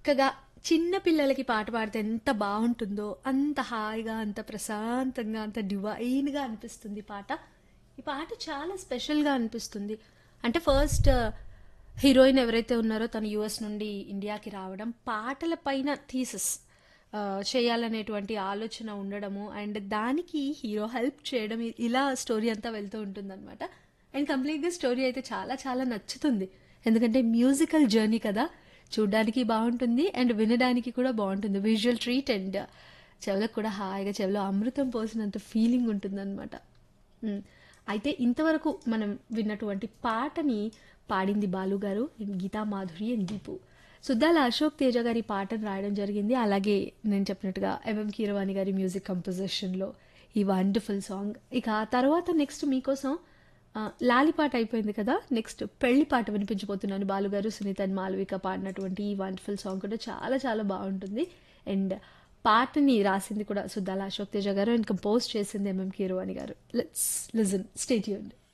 చక్కగా చిన్న పిల్లలకి పాట పాడితే ఎంత బాగుంటుందో అంత హాయిగా అంత ప్రశాంతంగా అంత డివైన్గా అనిపిస్తుంది ఈ పాట ఈ పాట చాలా స్పెషల్గా అనిపిస్తుంది అంటే ఫస్ట్ హీరోయిన్ ఎవరైతే ఉన్నారో తను యుఎస్ నుండి ఇండియాకి రావడం పాటల పైన థీసెస్ చేయాలనేటువంటి ఆలోచన ఉండడము అండ్ దానికి హీరో హెల్ప్ చేయడం ఇ- ఇలా స్టోరీ అంతా వెళ్తూ ఉంటుందన్నమాట అండ్ కంప్లీట్గా స్టోరీ అయితే చాలా చాలా నచ్చుతుంది ఎందుకంటే మ్యూజికల్ జర్నీ కదా చూడడానికి బాగుంటుంది అండ్ వినడానికి కూడా బాగుంటుంది విజువల్ ట్రీట్ అండ్ చెవులకు కూడా హాయిగా చెవిలో అమృతం పోసినంత ఫీలింగ్ ఉంటుందన్నమాట మ్, అయితే ఇంతవరకు మనం విన్నటువంటి పాటని పాడింది బాలు గారు అండ్ గీతా మాధురి అండ్ దీపు సుద్దాల అశోక్ తేజ గారి పాటను రాయడం జరిగింది అలాగే నేను చెప్పినట్టుగా ఎంఎం కీరవాణి గారి మ్యూజిక్ కంపోజిషన్లో ఈ వండర్ఫుల్ సాంగ్ ఇక ఆ తర్వాత నెక్స్ట్ మీకోసం ఆ, లాలి పాట అయిపోయింది కదా నెక్స్ట్ పెళ్లి పాట వినిపించబోతున్నాను బాలుగారు సునీత అండ్ మాలవిక పాడినటువంటి ఈ వండర్ఫుల్ సాంగ్ కూడా చాలా చాలా బాగుంటుంది అండ్ పాటని రాసింది కూడా సుద్దాల అశోక్ తేజ గారు అండ్ కంపోజ్ చేసింది M M Keeravani garu let's listen state యూన్